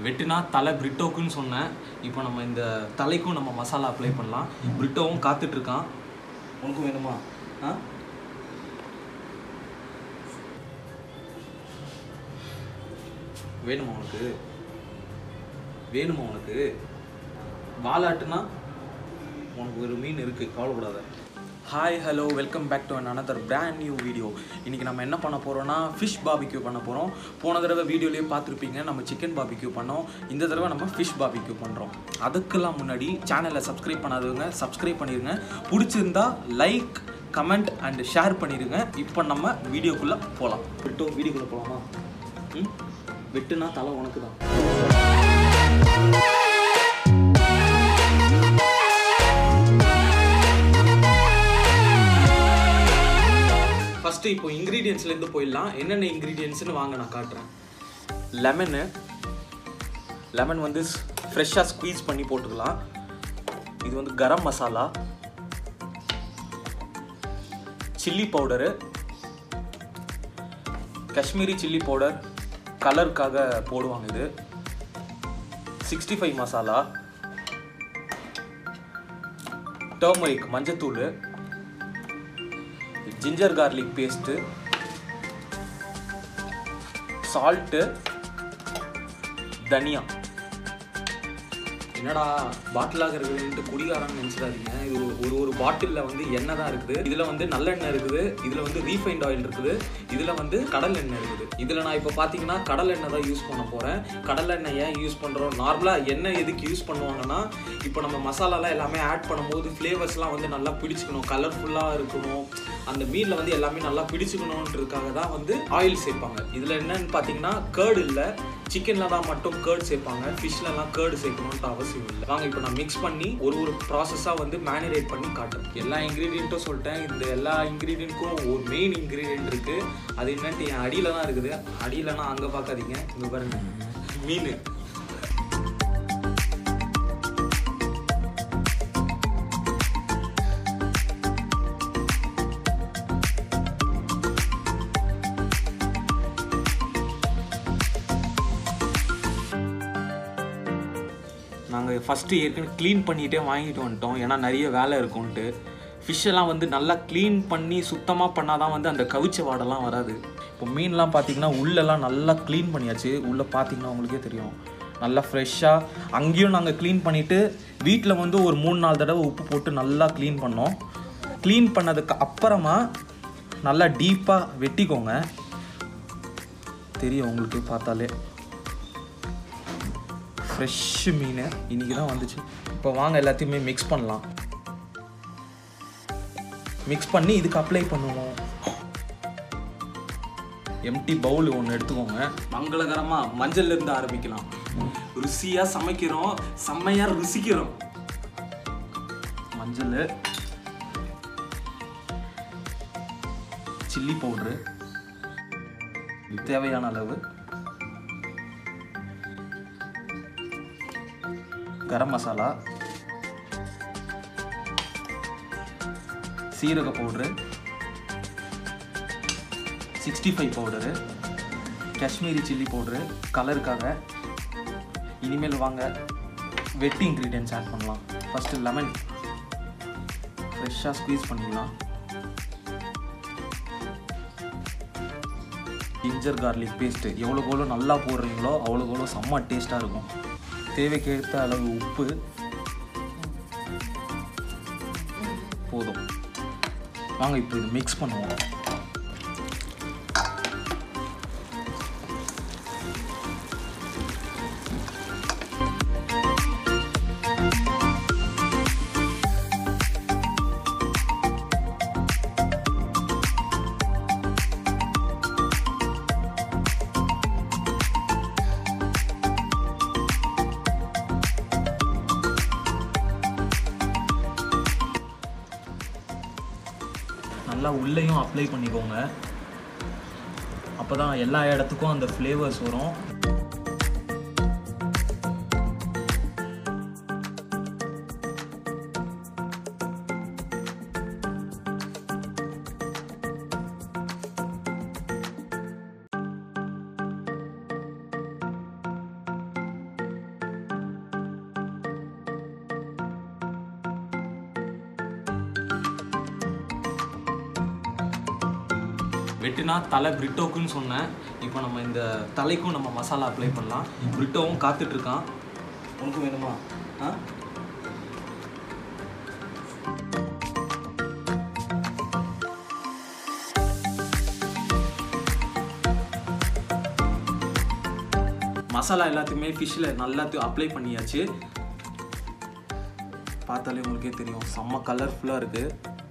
வெட்டுனா தலை பிரிட்டோக்குன்னு சொன்னேன் இப்போ நம்ம இந்த தலைக்கும் நம்ம மசாலா அப்ளை பண்ணலாம் பிரிட்டோவும் காத்துட்டு இருக்கான் உனக்கும் வேணுமா ஆ வேணுமா உனக்கு வேணுமா உனக்கு வாலாட்டுனா உனக்கு ஒரு மீன் இருக்குது கவலைப்படாத hi hello welcome back to another brand new video இன்றைக்கி நம்ம என்ன பண்ண போகிறோம்னா ஃபிஷ் பாபிக்யூ பண்ண போகிறோம் போன தடவை வீடியோலேயே பார்த்துருப்பீங்க நம்ம சிக்கன் பாபிக்யூ பண்ணோம் இந்த தடவை நம்ம ஃபிஷ் பாபிக்யூ பண்ணுறோம் அதுக்கெல்லாம் முன்னாடி சேனலை சப்ஸ்கிரைப் பண்ணாதவங்க சப்ஸ்கிரைப் பண்ணிடுங்க பிடிச்சிருந்தா லைக் கமெண்ட் அண்ட் ஷேர் பண்ணிடுங்க இப்போ நம்ம வீடியோக்குள்ளே போகலாம் விட்டோ வீடியோக்குள்ளே போகலாமா ம் வெட்டுனா தலை உனக்கு தான் ஃபஸ்ட்டு இப்போ இன்க்ரீடியன்ஸ்லேருந்து போயிடலாம் என்னென்ன இன்க்ரீடியன்ஸ்னு வாங்க நான் காட்டுறேன் லெமனு லெமன் வந்து ஃப்ரெஷ்ஷாக ஸ்குவீஸ் பண்ணி போட்டுக்கலாம் இது வந்து garam masala chilli powder Kashmiri chilli powder கலருக்காக போடுவாங்க இது சிக்ஸ்டி ஃபைவ் மசாலா டர்மரிக் மஞ்சத்தூள் ஜிஞ்சர் கார்லிக் பேஸ்ட்டு சால்ட்டு தனியா என்னடா பாட்டிலாக இருக்குதுன்ட்டு குடிகாரன்னு நினச்சிடாதீங்க இது ஒரு ஒரு ஒரு பாட்டிலில் வந்து எண்ணெய் தான் இருக்குது இதில் வந்து நல்லெண்ணெய் இருக்குது இதில் வந்து ரீஃபைண்ட் ஆயில் இருக்குது இதில் வந்து கடல் எண்ணெய் இருக்குது இதில் நான் இப்போ பார்த்தீங்கன்னா கடல் எண்ணெய் தான் யூஸ் பண்ண போகிறேன் கடல் எண்ணெய் ஏன் யூஸ் பண்ணுறோம் நார்மலாக எண்ணெய் எதுக்கு யூஸ் பண்ணுவாங்கன்னா இப்போ நம்ம மசாலாலாம் எல்லாமே ஆட் பண்ணும்போது ஃப்ளேவர்ஸ்லாம் வந்து நல்லா பிடிச்சிக்கணும் கலர்ஃபுல்லாக இருக்கணும் அந்த மீனில் வந்து எல்லாமே நல்லா பிடிச்சிக்கணுன்றதுக்காக தான் வந்து ஆயில் சேர்ப்பாங்க இதில் என்னன்னு பார்த்தீங்கன்னா கேர்டு இல்லை சிக்கனில் தான் மட்டும் கேர்டு சேர்ப்பாங்க ஃபிஷ்லலாம் கேர்டு சேர்க்கணுன்ட்டு அவசியம் இல்லை வாங்க இப்போ நான் மிக்ஸ் பண்ணி ஒரு ஒரு ப்ராசஸாக வந்து மேரினேட் பண்ணி காட்டுறேன் எல்லா இன்க்ரீடியண்ட்டும் சொல்லிட்டேன் இந்த எல்லா இன்க்ரீடியண்ட்க்கும் ஒரு மெயின் இன்க்ரீடியன்ட் இருக்குது அது என்னன்ட்டு என் அடியில் தான் இருக்குது அடியிலனா அங்கே பார்க்காதீங்க இங்கே பாருங்க மீன் நாங்கள் ஃபஸ்ட்டு ஏற்கனவே க்ளீன் பண்ணிகிட்டே வாங்கிட்டு வந்துட்டோம் ஏன்னா நிறைய வேலை இருக்கும்ன்ட்டு ஃபிஷ்ஷெல்லாம் வந்து நல்லா க்ளீன் பண்ணி சுத்தமாக பண்ணால் தான் வந்து அந்த கவிச்ச வாடெல்லாம் வராது இப்போ மீன்லாம் பார்த்தீங்கன்னா உள்ளெல்லாம் நல்லா க்ளீன் பண்ணியாச்சு உள்ளே பார்த்தீங்கன்னா உங்களுக்கே தெரியும் நல்லா ஃப்ரெஷ்ஷாக அங்கேயும் நாங்கள் க்ளீன் பண்ணிவிட்டு வீட்டில் வந்து ஒரு மூணு நாலு தடவை உப்பு போட்டு நல்லா க்ளீன் பண்ணோம் க்ளீன் பண்ணதுக்கு அப்புறமா நல்லா டீப்பாக வெட்டிக்கோங்க தெரியும் உங்களுக்கு பார்த்தாலே ஃப்ரெஷ் மீன் இன்னைக்கு தான் வந்துச்சு இப்போ வாங்க எல்லாத்தையுமே மிக்ஸ் பண்ணலாம் மிக்ஸ் பண்ணி இதுக்கு அப்ளை பண்ணுவோம் எம்டி பவுல் ஒன்று எடுத்துக்கோங்க மங்களகரமாக மஞ்சள்ல இருந்து ஆரம்பிக்கலாம் ருசியாக சமைக்கிறோம் செம்மையாக ருசிக்கிறோம் மஞ்சள் சில்லி பவுட்ரு தேவையான அளவு கரம் மசாலா சீரக powder sixty five powder Kashmiri chilli powder கலருக்காக இனிமேல் வாங்க வெட்டி இன்க்ரீடியன்ஸ் ஆட் பண்ணலாம் ஃபஸ்ட்டு லெமன் ஃப்ரெஷ்ஷாக ஸ்குவீஸ் பண்ணிக்கலாம் ஜிஞ்சர் கார்லிக் பேஸ்ட்டு எவ்வளோக்கு எவ்வளோ நல்லா போடுறீங்களோ அவ்வளோக்கு எவ்வளோ செம்ம டேஸ்ட்டாக இருக்கும் தேவைக்கேற்ற அளவு உப்பு போதும் வாங்க இப்போ இது மிக்ஸ் பண்ணுவோம் நல்லா உள்ளேயும் அப்ளை பண்ணிக்கோங்க அப்போ தான் எல்லா இடத்துக்கும் அந்த ஃப்ளேவர்ஸ் வரும் வெட்டுனா தலை பிரிட்டோக்குன்னு சொன்னேன் இப்போ நம்ம இந்த தலைக்கும் நம்ம மசாலா அப்ளை பண்ணலாம் பிரிட்டோவும் காத்துட்டு இருக்கான் உனக்கு வேணுமா ஆ மசாலா எல்லாத்தையுமே ஃபிஷ்ஷில் நல்லாத்தையும் அப்ளை பண்ணியாச்சு பார்த்தாலே உங்களுக்கே தெரியும் செம்ம கலர்ஃபுல்லாக இருக்குது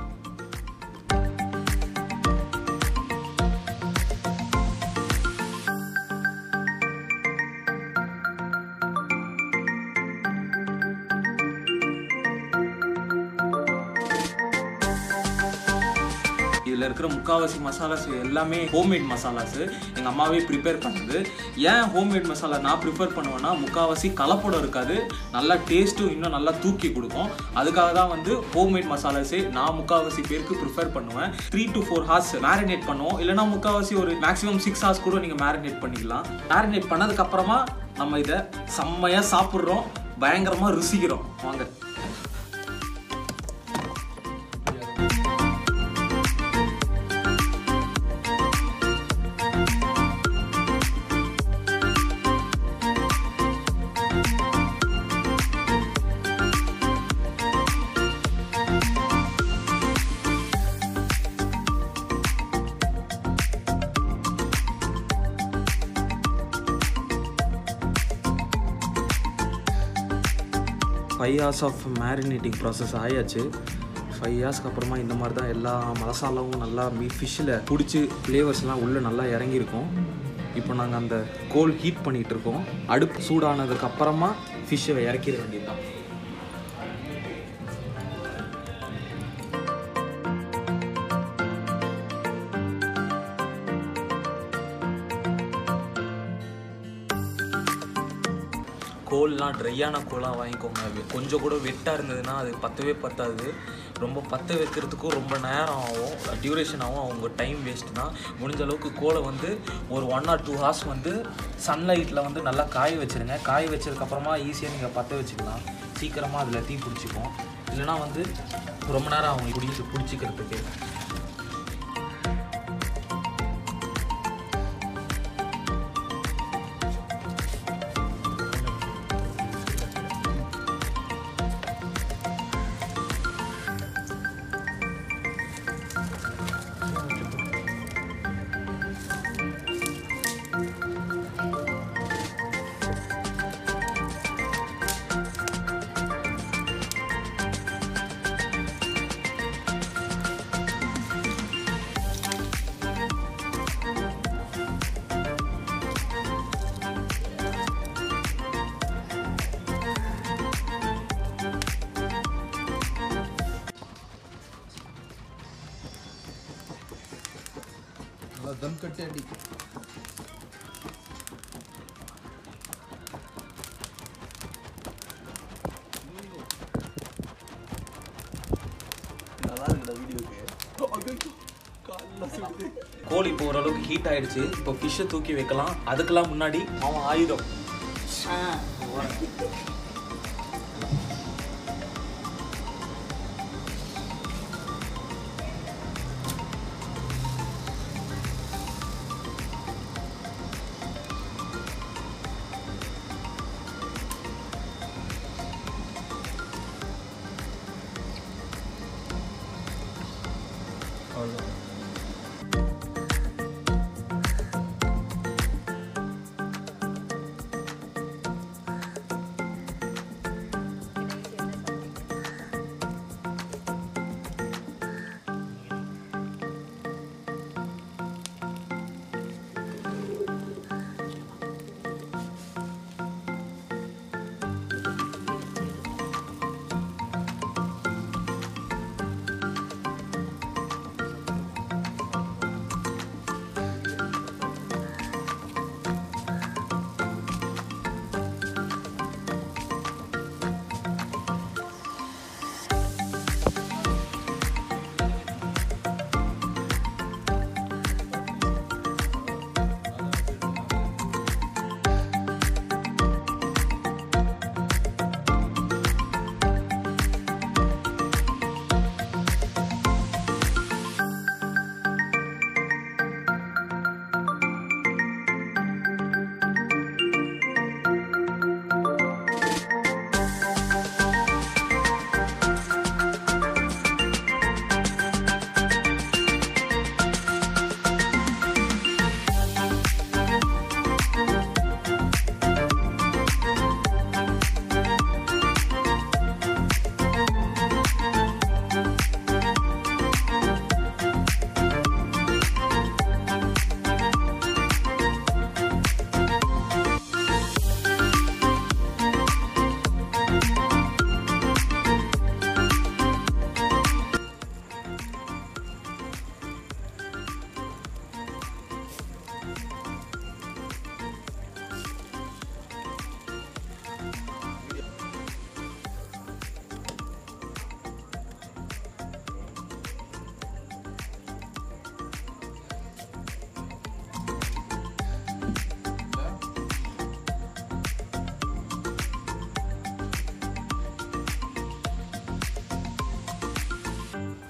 இதில் இருக்கிற முக்காவாசி மசாலாஸ் எல்லாமே ஹோம்மேட் மசாலாஸ் எங்கள் அம்மாவே ப்ரிப்பேர் பண்ணுது ஏன் ஹோம்மேட் மசாலா நான் ப்ரிஃபர் பண்ணுவேன்னா முக்காவாசி கலப்படம் இருக்காது நல்லா டேஸ்ட்டும் இன்னும் நல்லா தூக்கி கொடுக்கும் அதுக்காக தான் வந்து ஹோம்மேட் மசாலாஸே நான் முக்காவாசி பேருக்கு ப்ரிஃபர் பண்ணுவேன் three to four hours marinate பண்ணுவோம் இல்லைனா முக்காவாசி ஒரு மேக்ஸிமம் சிக்ஸ் ஹார்ஸ் கூட நீங்கள் மேரினேட் பண்ணிக்கலாம் மேரினேட் பண்ணதுக்கப்புறமா நம்ம இதை செம்மையாக சாப்பிட்றோம் பயங்கரமாக ருசிக்கிறோம் வாங்க five hours of marinating process ஆயாச்சு ஃபைவ் ஹார்ஸ்க்கு அப்புறமா இந்த மாதிரி தான் எல்லா மசாலாவும் நல்லா மீ ஃபிஷ்ஷில் பிடிச்சி ஃப்ளேவர்ஸ்லாம் உள்ளே நல்லா இறங்கியிருக்கும் இப்போ நாங்கள் அந்த கோல் ஹீட் பண்ணிகிட்டு இருக்கோம் அடுப்பு சூடானதுக்கு அப்புறமா ஃபிஷ்ஷை இறக்கிட வேண்டியது தான் கோல்லாம் ட்ரையான கோலாக வாங்கிக்கோங்க கொஞ்சம் கூட வெட்டாக இருந்ததுன்னா அது பத்தவே பத்தாது ரொம்ப பற்ற வைக்கிறதுக்கும் ரொம்ப நேரம் ஆகும் டியூரேஷன் ஆகும் அவங்க டைம் வேஸ்ட் தான் முடிஞ்ச அளவுக்கு கோலை வந்து ஒரு ஒன் ஆர் டூ ஹார்ஸ் வந்து சன்லைட்டில் வந்து நல்லா காய வச்சுருங்க காய வச்சதுக்கப்புறமா ஈஸியாக நீங்கள் பற்ற வச்சுக்கலாம் சீக்கிரமாக அதில் தீ பிடிச்சிக்கும் இல்லைனா வந்து ரொம்ப நேரம் அவங்க பிடிச்சி பிடிச்சிக்கிறதுக்கு நல்லா தம் கட்டி அடி கோழி இப்போ ஓரளவுக்கு ஹீட் ஆயிடுச்சு இப்போ ஃபிஷ்ஷை தூக்கி வைக்கலாம் அதுக்கெல்லாம் முன்னாடி அவன் ஆயுதம்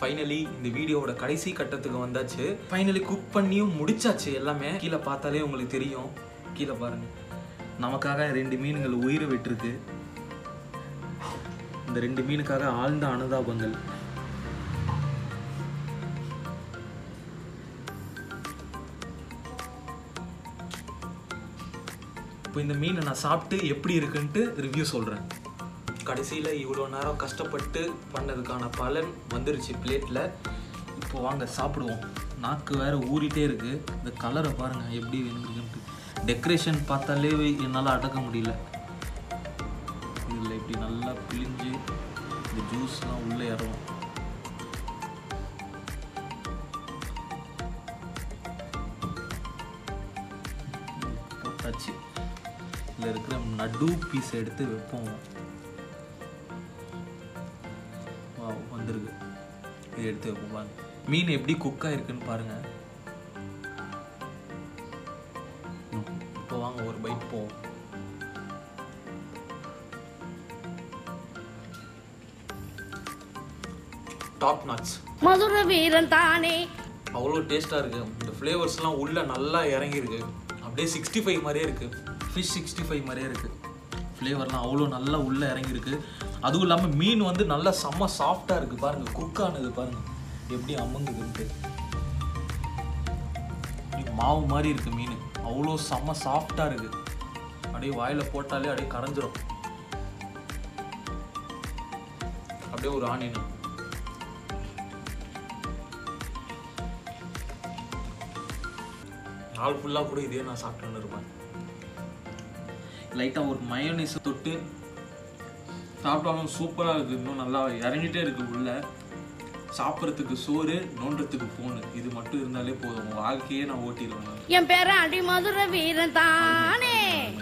ஃபைனலி இந்த வீடியோவோட கடைசி கட்டத்துக்கு வந்தாச்சு ஃபைனலி குக் பண்ணியும் முடிச்சாச்சு எல்லாமே கீழே பார்த்தாலே உங்களுக்கு தெரியும் கீழே பாருங்க நமக்காக ரெண்டு மீன்கள் உயிரை விட்டுருக்கு இந்த ரெண்டு மீனுக்காக ஆழ்ந்த அனுதாபங்கள் இப்போ இந்த மீனை நான் சாப்பிட்டு எப்படி இருக்குன்ட்டு ரிவ்யூ சொல்கிறேன் கடைசியில் இவ்வளோ நேரம் கஷ்டப்பட்டு பண்ணதுக்கான பலன் வந்துருச்சு பிளேட்டில் இப்போ வாங்க சாப்பிடுவோம் நாக்கு வேற ஊறிட்டே இருக்கு இந்த கலரை பாருங்க எப்படி இருக்குன்ட்டு டெக்கரேஷன் பார்த்தாலே என்னால் அடக்க முடியல இதில் இப்படி நல்லா பிழிஞ்சு இந்த ஜூஸ்லாம் உள்ளே இறவும் போட்டாச்சு இதில் இருக்கிற நடு பீஸ் எடுத்து வைப்போம் Wow, வந்திருக்கு இதை எடுத்து வைப்போம் பாருங்க மீன் எப்படி குக் ஆயிருக்குன்னு பாருங்க ம், இப்போ வாங்க ஒரு பைட் போவோம் டாப் நாட்ஸ் மதுர வீரன் தானே அவ்வளோ டேஸ்ட்டாக இருக்குது இந்த ஃப்ளேவர்ஸ்லாம் உள்ளே நல்லா இறங்கியிருக்கு அப்படியே சிக்ஸ்டி ஃபைவ் மாதிரியே இருக்குது ஃபிஷ் சிக்ஸ்டி ஃபைவ் மாதிரியே இருக்குது ஃப்ளேவர்லாம் அவ்வளோ நல்லா உள்ளே இறங்கியிருக்கு அதுவும் இல்லாமல் மீன் வந்து நல்லா செம்ம சாஃப்டாக இருக்குது பாருங்கள் குக் ஆனது பாருங்கள் எப்படி அமுங்குதுன்ட்டு இப்படி மாவு மாதிரி இருக்குது மீன் அவ்வளோ செம்ம சாஃப்டாக இருக்குது அப்படியே வாயில் போட்டாலே அப்படியே கரைஞ்சிரும் அப்படியே ஒரு ஆனியன் நாள் ஃபுல்லாக கூட இதே நான் சாப்பிட்டுன்னு இருப்பேன் லைட்டாக ஒரு மயோனைஸ் தொட்டு சாப்பிட்டாலும் சூப்பராக இருக்குது இன்னும் நல்லா இறங்கிட்டே இருக்கு உள்ள சாப்பிட்றதுக்கு சோறு நோண்டுறதுக்கு ஃபோனு இது மட்டும் இருந்தாலே போதும் உன் வாழ்க்கையே நான் ஓட்டிடுவேன் நான். என் பேராண்டி மதுர வீரன் தானே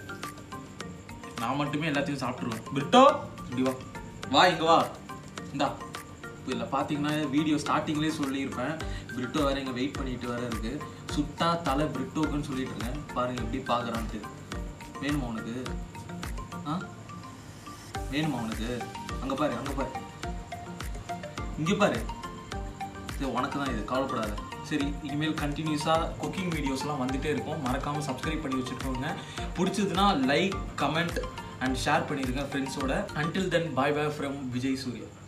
நான் மட்டுமே எல்லாத்தையும் சாப்பிட்ருவேன் பிரிட்டோ இப்படி வா வா இங்க வா இந்தா இப்போ இதில் பார்த்தீங்கன்னா வீடியோ ஸ்டார்டிங்லேயே சொல்லியிருப்பேன் பிரிட்டோ வேற இங்கே வெயிட் பண்ணிட்டு வேற இருக்கு சுட்டா தலை பிரிட்டோக்குன்னு சொல்லிட்டு இருக்கேன் பாருங்க எப்படி பார்க்குறான்ட்டு வேணுமா உனக்கு ஆ வேணுமா உனக்கு அங்கே பாரு அங்கே பாரு இங்கே பாரு இது உனக்கு தான் இது கவலைப்படாத சரி இனிமேல் கண்டினியூஸாக குக்கிங் வீடியோஸ்லாம் வந்துட்டே இருக்கும் மறக்காமல் சப்ஸ்கிரைப் பண்ணி வச்சுக்கோங்க பிடிச்சதுன்னா லைக் கமெண்ட் அண்ட் ஷேர் பண்ணிடுங்க ஃப்ரெண்ட்ஸோட until then bye bye from Vijay Surya